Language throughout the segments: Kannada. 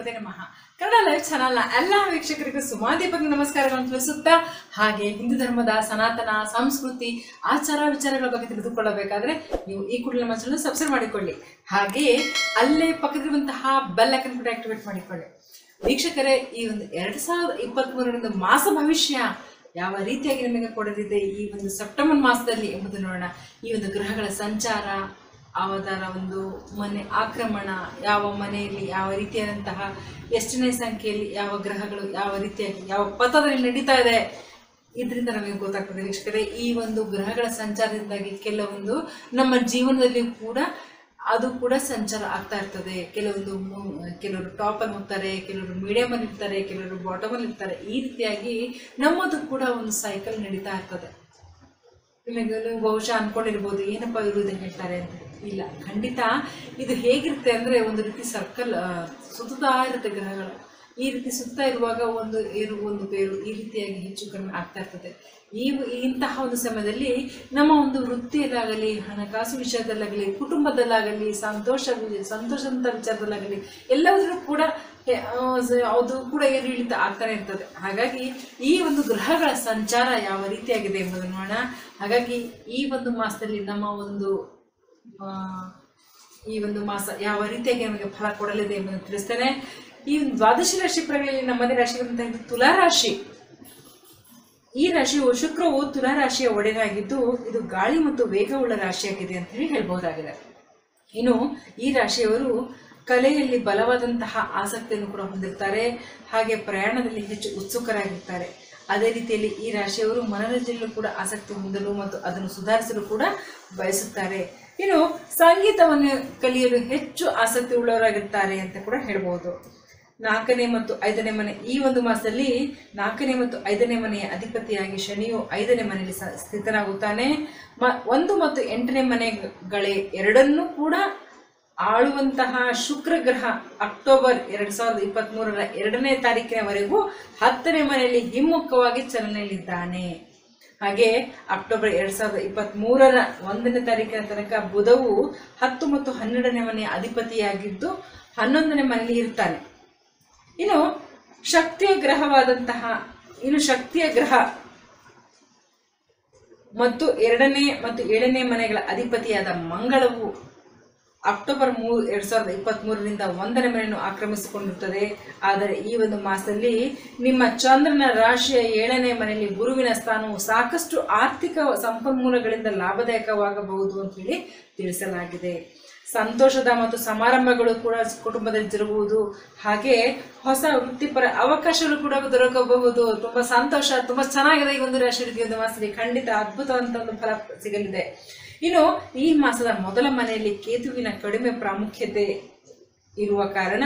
ಗಣಪತಿ ನಮಃ ಕನ್ನಡ ಲೈವ್ ಚಾನಲ್ನ ಎಲ್ಲ ವೀಕ್ಷಕರಿಗೂ ಸುಮಾದೀಪಕ ನಮಸ್ಕಾರಗಳನ್ನು ತಿಳಿಸುತ್ತಾ ಹಾಗೆ ಹಿಂದೂ ಧರ್ಮದ ಸನಾತನ ಸಂಸ್ಕೃತಿ ಆಚಾರ ವಿಚಾರಗಳ ಬಗ್ಗೆ ತಿಳಿದುಕೊಳ್ಳಬೇಕಾದ್ರೆ ನೀವು ಈ ಕೂಡಲೇ ನಮ್ಮ ಚಾನಲ್ ಸಬ್ಸ್ಕ್ರೈಬ್ ಮಾಡಿಕೊಳ್ಳಿ ಹಾಗೆಯೇ ಅಲ್ಲೇ ಪಕ್ಕದಲ್ಲಿರುವಂತಹ ಬೆಲ್ ಐಕನ್ ಕೂಡ ಆಕ್ಟಿವೇಟ್ ಮಾಡಿಕೊಳ್ಳಿ ವೀಕ್ಷಕರೇ ಈ ಒಂದು ಎರಡ್ ಸಾವಿರದ ಇಪ್ಪತ್ತ್ ಮಾಸ ಭವಿಷ್ಯ ಯಾವ ರೀತಿಯಾಗಿ ನಿಮಗೆ ಕೊಡಲಿದೆ ಈ ಒಂದು ಸೆಪ್ಟೆಂಬರ್ ಮಾಸದಲ್ಲಿ ಎಂಬುದು ನೋಡೋಣ ಈ ಒಂದು ಗ್ರಹಗಳ ಸಂಚಾರ ಅವರ ಒಂದು ಮನೆ ಆಕ್ರಮಣ ಯಾವ ಮನೆಯಲ್ಲಿ ಯಾವ ರೀತಿಯಾದಂತಹ ಎಷ್ಟನೇ ಸಂಖ್ಯೆಯಲ್ಲಿ ಯಾವ ಗ್ರಹಗಳು ಯಾವ ರೀತಿಯಾಗಿ ಯಾವ ಪಥದಲ್ಲಿ ನಡೀತಾ ಇದೆ ಇದರಿಂದ ನಮಗೆ ಗೊತ್ತಾಗ್ತದೆ ವೀಕ್ಷಕರೇ ಈ ಒಂದು ಗ್ರಹಗಳ ಸಂಚಾರದಿಂದಾಗಿ ಕೆಲವೊಂದು ನಮ್ಮ ಜೀವನದಲ್ಲಿ ಕೂಡ ಅದು ಕೂಡ ಸಂಚಾರ ಆಗ್ತಾ ಇರ್ತದೆ ಕೆಲವೊಂದು ಮು- ಕೆಲವರು ಟಾಪಲ್ಲಿ ಹೋಗ್ತಾರೆ ಕೆಲವರು ಮೀಡಿಯಮ್ ಅಲ್ಲಿ ಇರ್ತಾರೆ ಕೆಲವರು ಬಾಟಮ್ ಅಲ್ಲಿ ಇರ್ತಾರೆ ಈ ರೀತಿಯಾಗಿ ನಮ್ಮದು ಕೂಡ ಒಂದು ಸೈಕಲ್ ನಡೀತಾ ಇರ್ತದೆ ನಿಮಗೆ ನೀವು ಬಹುಶಃ ಅನ್ಕೊಂಡಿರ್ಬೋದು ಏನಪ್ಪ ಇವರು ಇದನ್ನ ಹೇಳ್ತಾರೆ ಅಂತ ಇಲ್ಲ ಖಂಡಿತ ಇದು ಹೇಗಿರುತ್ತೆ ಅಂದ್ರೆ ಒಂದು ರೀತಿ ಸರ್ಕಲ್ ಸುತ್ತಾ ಇರುತ್ತೆ ಗ್ರಹಗಳು ಈ ರೀತಿ ಸುತ್ತಾ ಇರುವಾಗ ಒಂದು ಏರು ಒಂದು ಬೇರು ಈ ರೀತಿಯಾಗಿ ಹೆಚ್ಚು ಕಡಿಮೆ ಆಗ್ತಾ ಇರ್ತದೆ ಈ ಇಂತಹ ಒಂದು ಸಮಯದಲ್ಲಿ ನಮ್ಮ ಒಂದು ವೃತ್ತಿಯಲ್ಲಾಗಲಿ ಹಣಕಾಸು ವಿಷಯದಲ್ಲಾಗಲಿ ಕುಟುಂಬದಲ್ಲಾಗಲಿ ಸಂತೋಷ ಸಂತೋಷದ ವಿಚಾರದಲ್ಲಾಗಲಿ ಎಲ್ಲದರಲ್ಲೂ ಕೂಡ ಹೆ- ಆ, ಸ- ಅದು ಕೂಡ ಏರು ಇಳಿತ ಆಗ್ತಾನೆ ಇರ್ತದೆ ಹಾಗಾಗಿ ಈ ಒಂದು ಗ್ರಹಗಳ ಸಂಚಾರ ಯಾವ ರೀತಿಯಾಗಿದೆ ಎಂಬುದನ್ನು ನೋಡೋಣ ಹಾಗಾಗಿ ಈ ಒಂದು ಮಾಸದಲ್ಲಿ ನಮ್ಮ ಒಂದು ಆ, ಈ ಒಂದು ಮಾಸ ಯಾವ ರೀತಿಯಾಗಿ ನಮಗೆ ಫಲ ಕೊಡಲಿದೆ ಎಂಬುದನ್ನು ತಿಳಿಸ್ತೇನೆ ಈ ಒಂದು ದ್ವಾದಶ ರಾಶಿ ಪ್ರಗಳಲ್ಲಿ ನಮ್ಮದೇ ರಾಶಿ ಬಂದಂತಹ ತುಲಾ ರಾಶಿ ಈ ರಾಶಿಯು ಶುಕ್ರವು ತುಲಾ ರಾಶಿಯ ಒಡೆಯನಾಗಿದ್ದು ಇದು ಗಾಳಿ ಮತ್ತು ವೇಗವುಳ್ಳ ರಾಶಿಯಾಗಿದೆ ಅಂತ ಹೇಳಿ ಹೇಳ್ಬಹುದಾಗಿದೆ ಇನ್ನು ಈ ರಾಶಿಯವರು ಕಲೆಯಲ್ಲಿ ಬಲವಾದಂತಹ ಆಸಕ್ತಿಯನ್ನು ಕೂಡ ಹೊಂದಿರ್ತಾರೆ ಹಾಗೆ ಪ್ರಯಾಣದಲ್ಲಿ ಹೆಚ್ಚು ಉತ್ಸುಕರಾಗಿರ್ತಾರೆ ಅದೇ ರೀತಿಯಲ್ಲಿ ಈ ರಾಶಿಯವರು ಮನರಂಜನೆಯಲ್ಲೂ ಕೂಡ ಆಸಕ್ತಿ ಹೊಂದಲು ಮತ್ತು ಅದನ್ನು ಸುಧಾರಿಸಲು ಕೂಡ ಬಯಸುತ್ತಾರೆ ಇನ್ನು ಸಂಗೀತವನ್ನು ಕಲಿಯಲು ಹೆಚ್ಚು ಆಸಕ್ತಿ ಉಳ್ಳವರಾಗಿರ್ತಾರೆ ಅಂತ ಕೂಡ ಹೇಳ್ಬೋದು ನಾಲ್ಕನೇ ಮತ್ತು ಐದನೇ ಮನೆ ಈ ಒಂದು ಮಾಸದಲ್ಲಿ ನಾಲ್ಕನೇ ಮತ್ತು ಐದನೇ ಮನೆಯ ಅಧಿಪತಿಯಾಗಿ ಶನಿಯು ಐದನೇ ಮನೆಯಲ್ಲಿ ಸ- ಸ್ಥಿತನಾಗುತ್ತಾನೆ ಮ ಒಂದು ಮತ್ತು ಎಂಟನೇ ಮನೆಗಳೇ ಎರಡನ್ನೂ ಕೂಡ ಆಳುವಂತಹ ಶುಕ್ರ ಗ್ರಹ ಅಕ್ಟೋಬರ್ ಎರಡ್ ಸಾವಿರದ ಇಪ್ಪತ್ತ್ ಮೂರರ ಎರಡನೇ ತಾರೀಕಿನವರೆಗೂ ಹತ್ತನೇ ಮನೆಯಲ್ಲಿ ಹಿಮ್ಮುಖವಾಗಿ ಚಲನೆಯಲ್ಲಿದ್ದಾನೆ ಹಾಗೆ ಅಕ್ಟೋಬರ್ ಎರಡ್ ಸಾವಿರದ ಇಪ್ಪತ್ತ್ ಮೂರರ ಒಂದನೇ ತಾರೀಕಿನ ತನಕ ಬುಧವು ಹತ್ತು ಮತ್ತು ಹನ್ನೆರಡನೇ ಮನೆಯ ಅಧಿಪತಿಯಾಗಿದ್ದು ಹನ್ನೊಂದನೇ ಮನೆಯಲ್ಲಿ ಇರ್ತಾನೆ ಇನ್ನು ಶಕ್ತಿಯ ಗ್ರಹವಾದಂತಹ ಇನ್ನು ಶಕ್ತಿಯ ಗ್ರಹ ಮತ್ತು ಎರಡನೇ ಮತ್ತು ಏಳನೇ ಮನೆಗಳ ಅಧಿಪತಿಯಾದ ಮಂಗಳವು ಅಕ್ಟೋಬರ್ ಮೂರು ಎರಡ್ ಸಾವಿರದ ಇಪ್ಪತ್ತ್ ಮೂರರಿಂದ ಒಂದನೇ ಮನೆಯನ್ನು ಆಕ್ರಮಿಸಿಕೊಂಡಿರುತ್ತದೆ ಆದರೆ ಈ ಒಂದು ಮಾಸದಲ್ಲಿ ನಿಮ್ಮ ಚಂದ್ರನ ರಾಶಿಯ ಏಳನೇ ಮನೆಯಲ್ಲಿ ಗುರುವಿನ ಸ್ಥಾನವು ಸಾಕಷ್ಟು ಆರ್ಥಿಕ ಸಂಪನ್ಮೂಲಗಳಿಂದ ಲಾಭದಾಯಕವಾಗಬಹುದು ಅಂತ ಹೇಳಿ ತಿಳಿಸಲಾಗಿದೆ ಸಂತೋಷದ ಮತ್ತು ಸಮಾರಂಭಗಳು ಕೂಡ ಕುಟುಂಬದಲ್ಲಿ ಜರುಗುವುದು ಹಾಗೆ ಹೊಸ ವೃತ್ತಿಪರ ಅವಕಾಶಗಳು ಕೂಡ ದೊರಕಬಹುದು ತುಂಬಾ ಸಂತೋಷ ತುಂಬಾ ಚೆನ್ನಾಗಿದೆ ಈ ಒಂದು ರಾಶಿ ಈ ಒಂದು ಮಾಸದಲ್ಲಿ ಖಂಡಿತ ಅದ್ಭುತವಂತ ಒಂದು ಫಲ ಸಿಗಲಿದೆ ಇನ್ನು ಈ ಮಾಸದ ಮೊದಲ ಮನೆಯಲ್ಲಿ ಕೇತುವಿನ ಕಡಿಮೆ ಪ್ರಾಮುಖ್ಯತೆ ಇರುವ ಕಾರಣ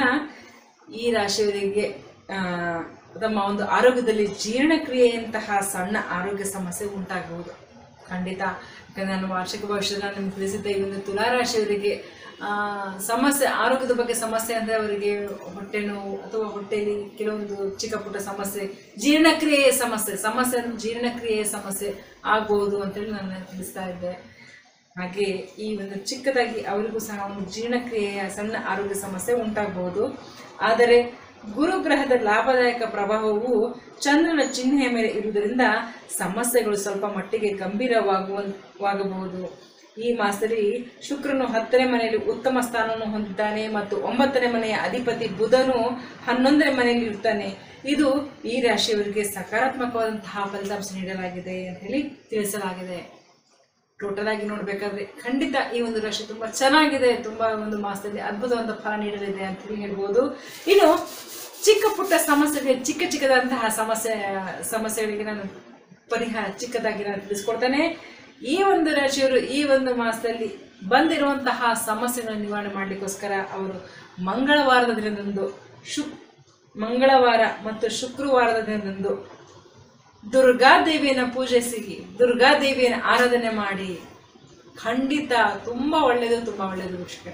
ಈ ರಾಶಿಯವರಿಗೆ ಆ, ತಮ್ಮ ಒಂದು ಆರೋಗ್ಯದಲ್ಲಿ ಜೀರ್ಣಕ್ರಿಯೆಯಂತಹ ಸಣ್ಣ ಆರೋಗ್ಯ ಸಮಸ್ಯೆ ಉಂಟಾಗಬಹುದು ಖಂಡಿತ ಯಾಕಂದ್ರೆ ನಾನು ವಾರ್ಷಿಕ ಭವಿಷ್ಯದಲ್ಲಿ ನಾನು ನಿಮ್ಗೆ ತಿಳಿಸಿದ್ದೆ ಈ ಒಂದು ತುಲಾ ರಾಶಿಯವರಿಗೆ ಆ, ಸಮಸ್ಯೆ ಆರೋಗ್ಯದ ಬಗ್ಗೆ ಸಮಸ್ಯೆ ಅಂದರೆ ಅವರಿಗೆ ಹೊಟ್ಟೆ ನೋವು ಅಥವಾ ಹೊಟ್ಟೆಯಲ್ಲಿ ಕೆಲವೊಂದು ಚಿಕ್ಕ ಪುಟ್ಟ ಸಮಸ್ಯೆ ಜೀರ್ಣಕ್ರಿಯೆಯ ಸಮಸ್ಯೆ ಸಮಸ್ಯೆ ಅಂದ್ರೆ ಜೀರ್ಣಕ್ರಿಯೆಯ ಸಮಸ್ಯೆ ಆಗಬಹುದು ಅಂತೇಳಿ ನಾನು ತಿಳಿಸ್ತಾ ಇದ್ದೆ ಹಾಗೆ ಈ ಒಂದು ಚಿಕ್ಕದಾಗಿ ಅವರಿಗೂ ಸಹ ಒಂದು ಜೀರ್ಣಕ್ರಿಯೆಯ ಸಣ್ಣ ಆರೋಗ್ಯ ಸಮಸ್ಯೆ ಉಂಟಾಗಬಹುದು ಆದರೆ ಗುರುಗ್ರಹದ ಲಾಭದಾಯಕ ಪ್ರಭಾವವು ಚಂದ್ರನ ಚಿಹ್ನೆಯ ಮೇಲೆ ಇರುವುದರಿಂದ ಸಮಸ್ಯೆಗಳು ಸ್ವಲ್ಪ ಮಟ್ಟಿಗೆ ಗಂಭೀರವಾಗುವಾಗಬಹುದು ಈ ಮಾಸದಲ್ಲಿ ಶುಕ್ರನು ಹತ್ತನೇ ಮನೆಯಲ್ಲಿ ಉತ್ತಮ ಸ್ಥಾನವನ್ನು ಹೊಂದಿದ್ದಾನೆ ಮತ್ತು ಒಂಬತ್ತನೇ ಮನೆಯ ಅಧಿಪತಿ ಬುಧನು ಹನ್ನೊಂದನೇ ಮನೆಯಲ್ಲಿ ಇರ್ತಾನೆ ಇದು ಈ ರಾಶಿಯವರಿಗೆ ಸಕಾರಾತ್ಮಕವಾದಂತಹ ಫಲಿತಾಂಶ ನೀಡಲಾಗಿದೆ ಅಂತ ಹೇಳಿ ತಿಳಿಸಲಾಗಿದೆ ಟೋಟಲ್ ಆಗಿ ನೋಡ್ಬೇಕಾದ್ರೆ ಖಂಡಿತ ಈ ಒಂದು ರಾಶಿ ತುಂಬಾ ಚೆನ್ನಾಗಿದೆ ತುಂಬಾ ಒಂದು ಮಾಸದಲ್ಲಿ ಅದ್ಭುತವಾದ ಫಲ ನೀಡಲಿದೆ ಅಂತ ಹೇಳಿ ಹೇಳ್ಬೋದು ಇನ್ನು ಚಿಕ್ಕ ಪುಟ್ಟ ಸಮಸ್ಯೆಗೆ ಚಿಕ್ಕ ಚಿಕ್ಕದಂತಹ ಸಮಸ್ಯೆ ಸಮಸ್ಯೆಗಳಿಗೆ ನಾನು ಪರಿಹಾರ ಚಿಕ್ಕದಾಗಿ ನಾನು ತಿಳಿಸ್ಕೊಡ್ತೇನೆ ಈ ಒಂದು ರಾಶಿಯವರು ಈ ಒಂದು ಮಾಸದಲ್ಲಿ ಬಂದಿರುವಂತಹ ಸಮಸ್ಯೆಗಳನ್ನು ನಿವಾರಣೆ ಮಾಡಲಿಕ್ಕೋಸ್ಕರ ಅವರು ಮಂಗಳವಾರದ ದಿನದಂದು ಶುಕ್ ಮಂಗಳವಾರ ಮತ್ತು ಶುಕ್ರವಾರದ ದಿನದಂದು ದುರ್ಗಾದೇವಿಯನ್ನು ಪೂಜಿಸಿ ದುರ್ಗಾದೇವಿಯನ್ನು ಆರಾಧನೆ ಮಾಡಿ ಖಂಡಿತ ತುಂಬಾ ಒಳ್ಳೆಯದು ತುಂಬಾ ಒಳ್ಳೆಯದು ವೀಕ್ಷಕರೇ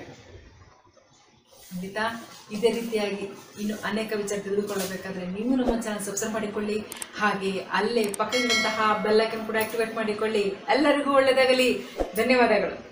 ಖಂಡಿತ ಇದೇ ರೀತಿಯಾಗಿ ಇನ್ನು ಅನೇಕ ವಿಚಾರ ತಿಳಿದುಕೊಳ್ಳಬೇಕಾದ್ರೆ ನೀವು ನಮ್ಮ ಚಾನಲ್ ಸಬ್ಸ್ಕ್ರೈಬ್ ಮಾಡಿಕೊಳ್ಳಿ ಹಾಗೆ ಅಲ್ಲೇ ಪಕ್ಕದಲ್ಲಿರುವಂತಹ ಬೆಲ್ ಐಕನ್ ಕೂಡ ಆಕ್ಟಿವೇಟ್ ಮಾಡಿಕೊಳ್ಳಿ ಎಲ್ಲರಿಗೂ ಒಳ್ಳೆಯದಾಗಲಿ ಧನ್ಯವಾದಗಳು